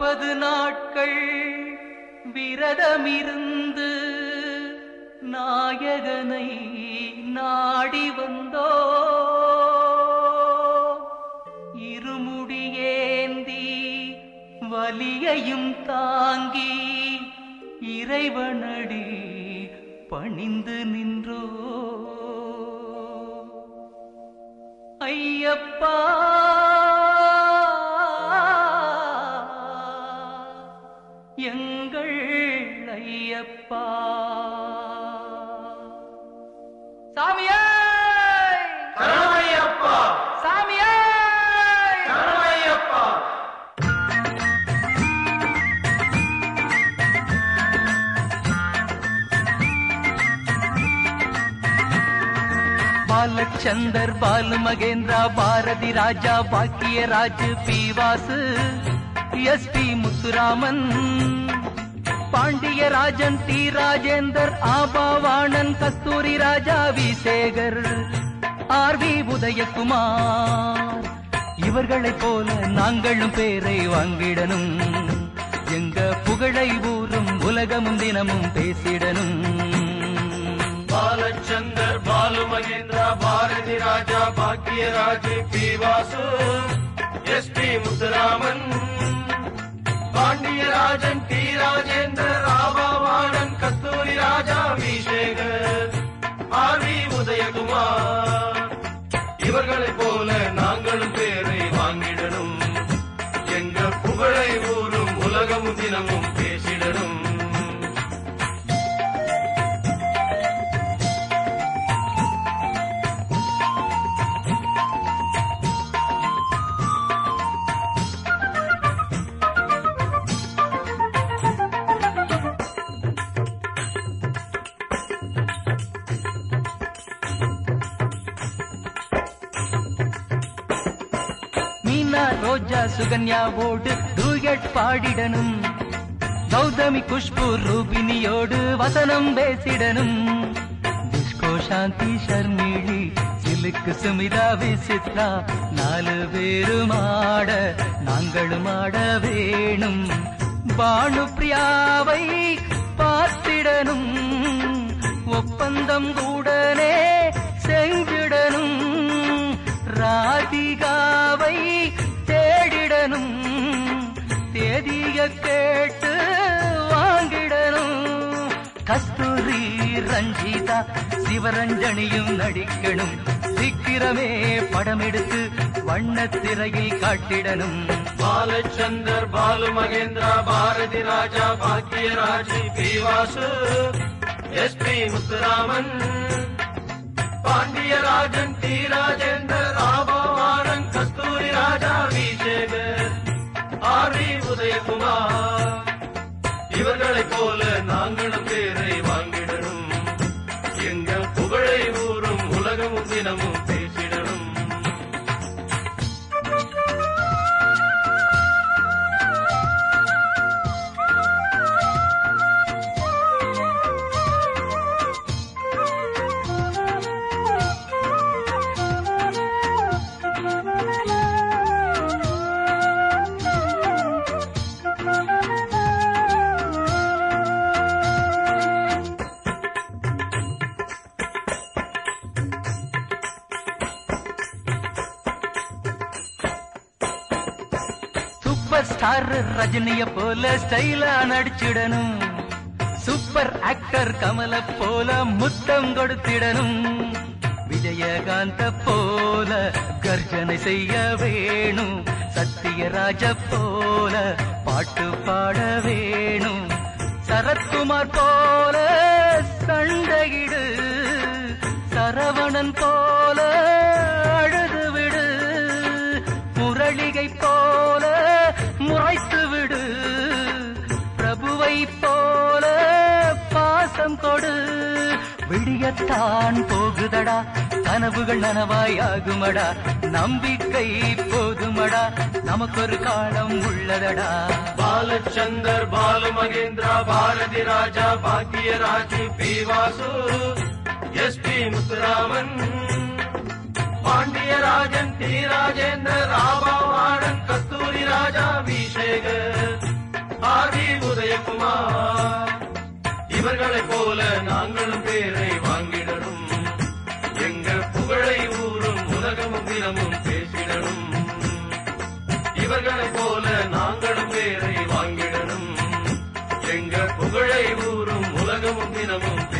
நாற்பது நாட்கள் விரதமிருந்து நாயகனை நாடி வந்தோ இருமுடியேந்தி வலியையும் தாங்கி இறைவனடி பணிந்து நின்றோ ஐயப்பா எங்கள் ஐயப்பா சாமியே சரணமையப்பா சாமியே சரணமையப்பா Balachander Balu Mahendra Bharathi Raja Bhagyaraj P Vasu S P Muthuraman Pandiarajan T Rajendar Aabavanan Kasthuri Raja V Sekar R V Udhayakumar இவர்களைப் போல நாங்களும் பேரை வாங்கிடணும் எங்க புகழை ஊரும் உலகமும் தினமும் பேசிடணும் Balachander Balu Mahendra Bharathi Raja Bhagyaraj P Vasu S P Muthuraman Pandiarajan T Rajendar Aabavanan Kasthuri Raja V Sekar R V Udhayakumar இவர்களைப் போல நாங்களும் பேரை வாங்கிடணும் எங்க புகழை ஊரும் உலகமும் தினமும் பேசிடணும் மீனா ரோஜா சுகன்யாவோடு டூயட் பாடிடணும் கௌதமி குஷ்பு ரூபினியோடு வசனம் பேசிடணும் டிஸ்கோ சாந்தி ஷர்மிளி சிலுக்கு சுமிதா விசித்ரா நாலு பேரும் ஆட நாங்களும் ஆட வேணும் பானு பிரியாவை பார்த்திடணும் ஒப்பந்தம் கூடனே செஞ்சிடணும் ராதிகாவை தேடிடணும் தேதிய கேட்டு வாங்கிடணும் கஸ்தூரி ரஞ்சிதா சிவரஞ்சனியும் நடிக்கணும் சீக்கிரமே படம் எடுத்து வண்ணத்திரையில் காட்டிடணும் Balachander Balu Mahendra Bharathi Raja Bhagyaraj P Vasu S P Muthuraman Pandiarajan T Rajendar Aabavanan Kasthuri Raja V Sekar R V Udhayakumar இவர்களைப் போல நாங்களும் பேரை வாங்கிடணும் எங்க புகழை ஊரும் உலகமும் தினமும் பேசிடணும் சூப்பர் ஸ்டார் ரஜினிய போல ஸ்டைலா நடிச்சிடணும் சூப்பர் ஆக்டர் கமல போல முத்தம் கொடுத்திடணும் விஜயகாந்த போல கர்ஜனை செய்ய வேணும் சத்யராஜ போல பாட்டு பாட வேணும் சரத்குமார் போல சண்டையிடு சரவணன் போல அழுது விடு முரளிகை போல முறைத்து விடு பிரபுவை போல பாசம் கொடு விடியத்தான் போகுதடா கனவுகள் நனவாய் ஆகுமடா நம்பிக்கை போதுமடா நமக்கொரு காலம் உள்ளதடா Balachander Balu Mahendra Bharathi Raja Bhagyaraj P Vasu S P Muthuraman Pandiarajan T Rajendar Aabavanan Kasthuri Raja V Sekar எங்க புகழை ஊரும் உலகமும் தினமும்